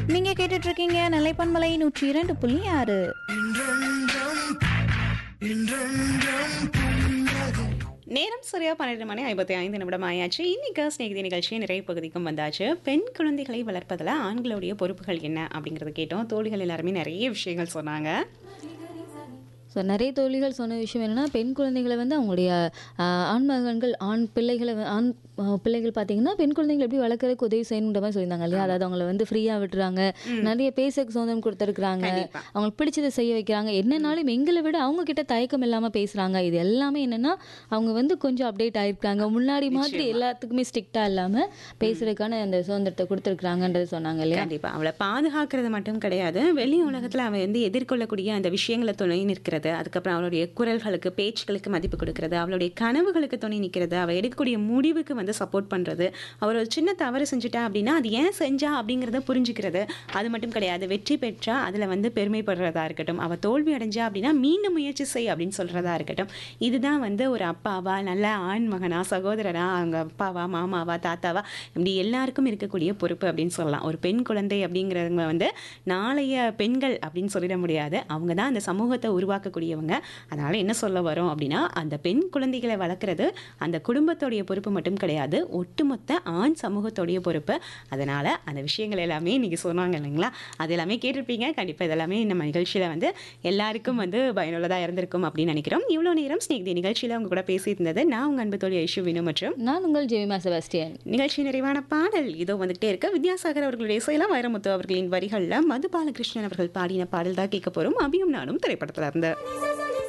நீங்க கேட்டுட்டு இருக்கீங்க நிலைப்பன்மலை நூற்றி இரண்டு புள்ளி ஆறு நேரம் சரியா பன்னிரெண்டு மணி ஐம்பத்தி ஐந்து நிமிடம் ஆயாச்சு இன்னைக்கு ஸ்நேகிதி நிகழ்ச்சி நிறைய பகுதிக்கும் வந்தாச்சு பெண் குழந்தைகளை வளர்ப்பதில் ஆண்களுடைய பொறுப்புகள் என்ன அப்படிங்கறத கேட்டோம் தோழிகள் எல்லாருமே நிறைய விஷயங்கள் சொன்னாங்க ஸோ நிறைய தோழிகள் சொன்ன விஷயம் என்னன்னா பெண் குழந்தைகளை வந்து அவங்களுடைய ஆஹ், ஆண் மகன்கள் ஆண் பிள்ளைகளை வ- ஆண் ஆஹ், பிள்ளைகள் பார்த்தீங்கன்னா பெண் குழந்தைகளை எப்படி வளர்க்கறதுக்கு உதவி செய்யணுன்ற மாதிரி சொல்லியிருந்தாங்க இல்லையா அதாவது அவங்கள வந்து ஃப்ரீயாக விட்டுறாங்க நிறைய பேசக்கு சுதந்திரம் கொடுத்துருக்குறாங்க கண்டிப்பா. அவங்களுக்கு பிடிச்சதை செய்ய வைக்கிறாங்க என்னன்னாலும் எங்களை விட அவங்க கிட்ட தயக்கம் இல்லாமல் பேசுகிறாங்க இது எல்லாமே என்னன்னா அவங்க வந்து கொஞ்சம் அப்டேட் ஆயிருக்காங்க முன்னாடி மாதிரி எல்லாத்துக்குமே ஸ்ட்ரிக்டாக இல்லாமல் பேசுறதுக்கான அந்த சுதந்திரத்தை கொடுத்துருக்குறாங்கன்றது சொன்னாங்க இல்லையா கண்டிப்பா அவளை பாதுகாக்கிறது மட்டும் கிடையாது வெளி உலகத்துல அவ வந்து எதிர்கொள்ளக்கூடிய அந்த விஷயங்களை துணை நிற்கிறது அதுக்கப்புறம் அவளுடைய குரல்களுக்கு பேச்சுகளுக்கு மதிப்பு கொடுக்கறது அவளுடைய கனவுகளுக்கு துணை நிற்கிறது அவ எடுக்கக்கூடிய முடிவுக்கு வந்து சப்போர்ட் பண்றது அவர் ஒரு சின்ன தவறு செஞ்சுட்டா அப்படின்னா அது ஏன் செஞ்சா அப்படிங்கிறத புரிஞ்சுக்கிறது அது மட்டும் கிடையாது வெற்றி பெற்றா அதுல வந்து பெருமைப்படுறதா இருக்கட்டும் அவ தோல்வி அடைஞ்சா அப்படின்னா மீண்டும் முயற்சி செய் அப்படின்னு சொல்றதா இருக்கட்டும் இதுதான் வந்து ஒரு அப்பாவா நல்ல ஆண் மகனா சகோதரனா அவங்க அப்பாவா மாமாவா தாத்தாவா இப்படி எல்லாருக்கும் இருக்கக்கூடிய பொறுப்பு அப்படின்னு சொல்லலாம் ஒரு பெண் குழந்தை அப்படிங்கிறவங்க வந்து நாளைய பெண்கள் அப்படின்னு சொல்லிட முடியாது அவங்க தான் அந்த சமூகத்தை உருவாக்கக்கூடியவங்க அதனால என்ன சொல்ல வரோம் அப்படின்னா அந்த பெண் குழந்தைகளை வளர்க்குறது அந்த குடும்பத்தோடைய பொறுப்பு மட்டும் கிடையாது ஒட்டுமொத்த ஆண் சமூகத்தோடைய பொறுப்பு அதனால அந்த விஷயங்கள் எல்லாமே இன்னைக்கு சொன்னாங்க இல்லைங்களா அது எல்லாமே கேட்டிருப்பீங்க கண்டிப்பாக இதெல்லாமே நம்ம நிகழ்ச்சியில் வந்து எல்லாருக்கும் வந்து பயனுள்ளதாக இருந்திருக்கும் அப்படின்னு நினைக்கிறோம் இவ்வளோ நேரம் ஸ்நேகிதி நிகழ்ச்சியில் அவங்க கூட பேசியிருந்தது நான் உங்கள் அன்பு தோழி ஐஷு வினு மற்றும் நான் உங்கள் ஜெமிமா செபாஸ்டியன் நிகழ்ச்சி நிறைவான பாடல் இதோ வந்துகிட்டே இருக்க வித்யாசாகர் அவர்களுடைய இசையில வைரமுத்து அவர்களின் வரிகளில் மது பாலகிருஷ்ணன் அவர்கள் பாடின பாடல் தான் கேட்க போறோம் அபியும் நானும் திரைப்படத்துல இருந்து